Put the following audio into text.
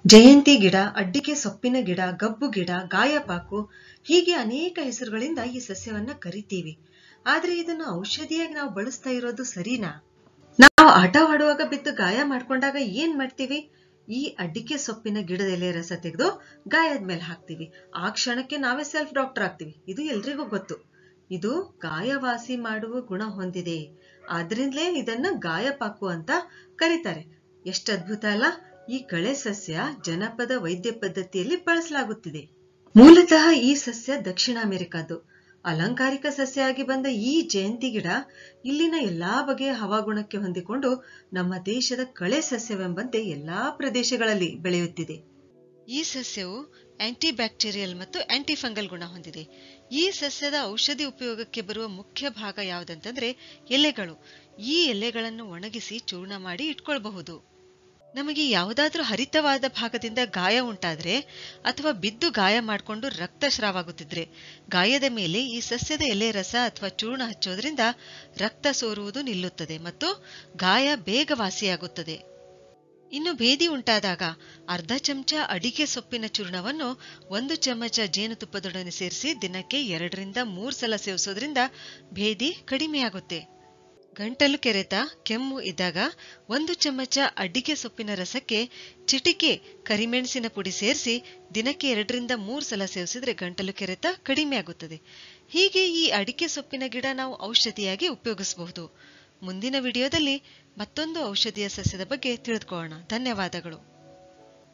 ಜಯಂತಿ ಗಿಡ ಅಡ್ಡಿಕೆ ಸೊಪ್ಪಿನ ಗಿಡ ಗಬ್ಬು ಗಿಡ ಗಾಯಪಾಕು ಹೀಗೆ ಅನೇಕ ಹೆಸರುಗಳಿಂದ ಈ ಸಸ್ಯವನ್ನ ಕರಿತೀವಿ ಆದ್ರೆ ಇದನ್ನ ಔಷಧಿಯಾಗಿ ನಾವು ಬಳಸ್ತಾ ಇರೋದು ಸರಿನಾ ನಾವು ಆಟವಾಡುವಾಗ ಬಿದ್ದು ಗಾಯ ಮಾಡ್ಕೊಂಡಾಗ ಏನ್ ಮಾಡ್ತೀವಿ ಈ ಅಡ್ಡಿಕೆ ಸೊಪ್ಪಿನ ಗಿಡದ ಎಲೆ ರಸ ತೆಗೆದು ಗಾಯದ ಮೇಲೆ ಹಾಕ್ತಿವಿ ಆ ಕ್ಷಣಕ್ಕೆ ನಾವೇ ಸೆಲ್ಫ್ ಡಾಕ್ಟರ್ ಆಗ್ತೀವಿ ಇದು ಎಲ್ರಿಗೂ ಗೊತ್ತು ಇದು ಗಾಯವಾಸಿ ಮಾಡುವ ಗುಣ ಹೊಂದಿದೆ ಆದ್ರಿಂದಲೇ ಇದನ್ನ ಗಾಯಪಾಕು ಅಂತ ಕರೀತಾರೆ ಎಷ್ಟು ಅದ್ಭುತ ಅಲ್ಲ ಈ ಕಳೆ ಸಸ್ಯ ಜನಪದ ವೈದ್ಯ ಪದ್ಧತಿಯಲ್ಲಿ ಬಳಸಲಾಗುತ್ತಿದೆ ಮೂಲತಃ ಈ ಸಸ್ಯ ದಕ್ಷಿಣ ಅಮೆರಿಕದ್ದು ಅಲಂಕಾರಿಕ ಸಸ್ಯ ಆಗಿ ಬಂದ ಈ ಜಯಂತಿ ಗಿಡ ಇಲ್ಲಿನ ಎಲ್ಲಾ ಬಗೆಯ ಹವಾಗುಣಕ್ಕೆ ಹೊಂದಿಕೊಂಡು ನಮ್ಮ ದೇಶದ ಕಳೆ ಸಸ್ಯವೆಂಬಂತೆ ಎಲ್ಲಾ ಪ್ರದೇಶಗಳಲ್ಲಿ ಬೆಳೆಯುತ್ತಿದೆ ಈ ಸಸ್ಯವು ಆಂಟಿ ಬ್ಯಾಕ್ಟೀರಿಯಲ್ ಮತ್ತು ಆಂಟಿ ಫಂಗಲ್ ಗುಣ ಹೊಂದಿದೆ ಈ ಸಸ್ಯದ ಔಷಧಿ ಉಪಯೋಗಕ್ಕೆ ಬರುವ ಮುಖ್ಯ ಭಾಗ ಯಾವುದಂತಂದ್ರೆ ಎಲೆಗಳು ಈ ಎಲೆಗಳನ್ನು ಒಣಗಿಸಿ ಚೂರ್ಣ ಮಾಡಿ ಇಟ್ಕೊಳ್ಬಹುದು ನಮಗೆ ಯಾವುದಾದ್ರೂ ಹರಿತವಾದ ಭಾಗದಿಂದ ಗಾಯ ಉಂಟಾದ್ರೆ ಅಥವಾ ಬಿದ್ದು ಗಾಯ ಮಾಡಿಕೊಂಡು ರಕ್ತಸ್ರಾವ ಆಗುತ್ತಿದ್ರೆ ಗಾಯದ ಮೇಲೆ ಈ ಸಸ್ಯದ ಎಲೆ ರಸ ಅಥವಾ ಚೂರ್ಣ ಹಚ್ಚೋದ್ರಿಂದ ರಕ್ತ ಸೋರುವುದು ನಿಲ್ಲುತ್ತದೆ ಮತ್ತು ಗಾಯ ಬೇಗ ವಾಸಿಯಾಗುತ್ತದೆ ಇನ್ನು ಭೇದಿ ಉಂಟಾದಾಗ ಅರ್ಧ ಚಮಚ ಅಡಿಕೆ ಸೊಪ್ಪಿನ ಚೂರ್ಣವನ್ನು ಒಂದು ಚಮಚ ಜೇನುತುಪ್ಪದೊಡನೆ ಸೇರಿಸಿ ದಿನಕ್ಕೆ ಎರಡರಿಂದ ಮೂರು ಸಲ ಸೇವಿಸೋದ್ರಿಂದ ಭೇದಿ ಕಡಿಮೆಯಾಗುತ್ತೆ ಗಂಟಲು ಕೆರೆತ ಕೆಮ್ಮು ಇದ್ದಾಗ ಒಂದು ಚಮಚ ಅಡ್ಡಿಕೆ ಸೊಪ್ಪಿನ ರಸಕ್ಕೆ ಚಿಟಿಕೆ ಕರಿಮೆಣಸಿನ ಪುಡಿ ಸೇರಿಸಿ ದಿನಕ್ಕೆ ಎರಡರಿಂದ ಮೂರು ಸಲ ಸೇವಿಸಿದ್ರೆ ಗಂಟಲು ಕೆರೆತ ಕಡಿಮೆ ಆಗುತ್ತದೆ ಹೀಗೆ ಈ ಅಡಿಕೆ ಸೊಪ್ಪಿನ ಗಿಡ ನಾವು ಔಷಧಿಯಾಗಿ ಉಪಯೋಗಿಸಬಹುದು ಮುಂದಿನ ವಿಡಿಯೋದಲ್ಲಿ ಮತ್ತೊಂದು ಔಷಧೀಯ ಸಸ್ಯದ ಬಗ್ಗೆ ತಿಳಿದುಕೊಳ್ಳೋಣ ಧನ್ಯವಾದಗಳು